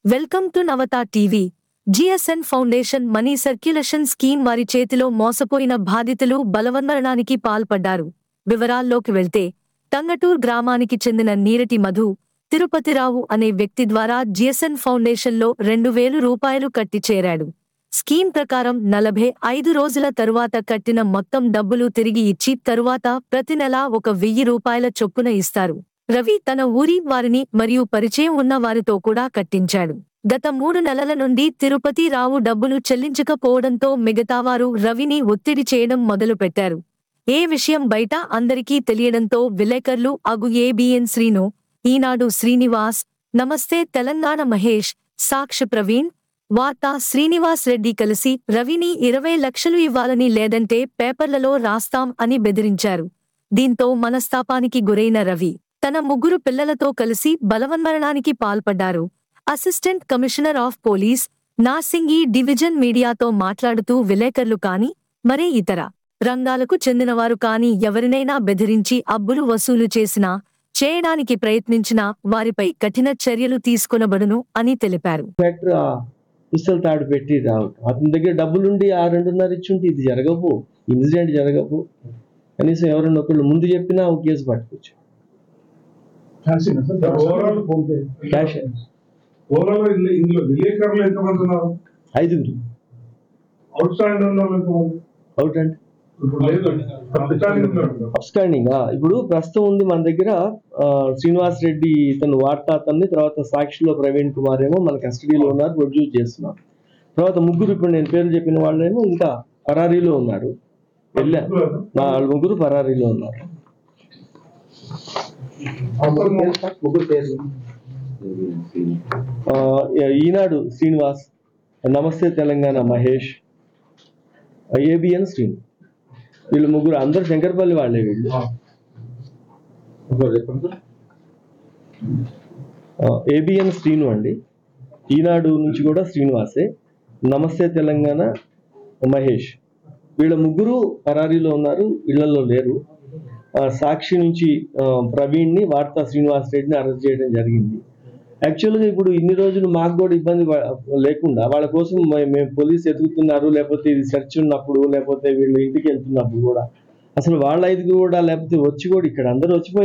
Welcome to Navatha TV GSN foundation money circulation scheme వారి చేతిలో మోసపోయిన బాధితులు బలవన్మరణానికి పాల్పడ్డారు వివరాల్లోకి వెళ్తే టంగటూర్ గ్రామానికి చెందిన నీరటి మధు తిరుపతిరావు అనే వ్యక్తి ద్వారా జిఎస్ఎన్ ఫౌండేషన్లో రెండు వేలు రూపాయలు కట్టి చేరాడు స్కీమ్ ప్రకారం నలభై ఐదు రోజుల తరువాత కట్టిన మొత్తం డబ్బులు తిరిగి ఇచ్చి తరువాత ప్రతి నెలా ఒక వెయ్యి రూపాయల చొప్పున ఇస్తారు రవి తన ఊరి వారిని మరియు పరిచయం ఉన్న వారితో కూడా కట్టించాడు గత మూడు నెలల నుండి తిరుపతి రావు డబ్బులు చెల్లించకపోవడంతో మిగతావారు రవిని ఒత్తిడి చేయడం మొదలుపెట్టారు ఏ విషయం బయట అందరికీ తెలియడంతో విలేకరులు అగు ఏబిఎన్ శ్రీను ఈనాడు శ్రీనివాస్ నమస్తే తెలంగాణ మహేష్ సాక్షి ప్రవీణ్ వార్తా శ్రీనివాస్ రెడ్డి కలిసి రవిని ఇరవై లక్షలు ఇవ్వాలని లేదంటే పేపర్లలో రాస్తాం అని బెదిరించారు దీంతో మనస్తాపానికి గురైన రవి తన ముగ్గురు పిల్లలతో కలిసి బలవన్మరణానికి పాల్పడ్డారు assistant commissioner of police Narsingi division మీడియాతో మాట్లాడుతూ విలేకరులు కాని మరే ఇతర రంగాలకు చెందినవారు కాని ఎవరినైనా బెదిరించి అబ్బులు వసూలు చేసినా చేయడానికి ప్రయత్నించినా వారిపై కఠిన చర్యలు తీసుకొనబడును అని తెలిపారు ఫ్యాక్టరీ ఆ పిస్తల్ తాడు పెట్టి రావటం అతని దగ్గర డబ్బులుండి ఆ రెండున్నర ఇచ్చుంటే ఇది జరగవు ఇన్సిడెంట్ జరగవు కనీసం ఎవరైనా ఒకళ్ళు ముందు చెప్పినా ఒక కేసు పట్టుకోవచ్చు ఓవరాల్ క్యాష్ ఓవరాల్ ఇందులో ఇందులో విలేకరులు ఎంతమంది ఉన్నారు ఐదుగురు అవుట్ స్టాండ్ ఉన్న వాళ్ళు ఎంతమంది అవుట్ అంటే ఇప్పుడు లేదు అవుట్ స్టాండ్ ఉన్నారు కదా. అప్స్టాండింగ్ ఇప్పుడు ప్రస్తుతం ఉంది మన దగ్గర ఆ, శ్రీనివాస్ రెడ్డి ఇతను వార్తా అతన్ని తర్వాత సాక్షిలో ప్రవీణ్ కుమార్ ఏమో మన కస్టడీలో ఉన్నారు ప్రొడ్యూస్ చేస్తున్నాం తర్వాత ముగ్గురు ఇప్పుడు నేను పేరు చెప్పిన వాళ్ళేమో ఇంకా పరారీలో ఉన్నారు వెళ్ళా నా వాళ్ళ ముగ్గురు పరారీలో ఉన్నారు ఆ, ఈనాడు శ్రీనివాస్ నమస్తే తెలంగాణ మహేష్ ఏబిఎన్ శ్రీను వీళ్ళు ముగ్గురు అందరు శంకర్పల్లి వాళ్ళే వీళ్ళు ఏబిఎన్ శ్రీను అండి ఈనాడు నుంచి కూడా శ్రీనివాసే నమస్తే తెలంగాణ మహేష్ వీళ్ళ ముగ్గురు పరారీలో ఉన్నారు ఇళ్లలో లేరు ఆ, సాక్షి నుంచి ఆ, ప్రవీణ్ని వార్తా శ్రీనివాస్ రెడ్డిని అరెస్ట్ చేయడం జరిగింది యాక్చువల్గా ఇప్పుడు ఇన్ని రోజులు మాకు కూడా ఇబ్బంది ప- లేకుండా వాళ్ళ కోసం మే- మేము పోలీస్ ఎదుగుతున్నారు లేకపోతే ఇది సెర్చ్ ఉన్నప్పుడు లేకపోతే వీళ్ళు ఇంటికి వెళ్తున్నప్పుడు కూడా అసలు వాళ్ళ ఐదుగురు కూడా లేకపోతే వచ్చి కూడా ఇక్కడ అందరూ వచ్చిపోయి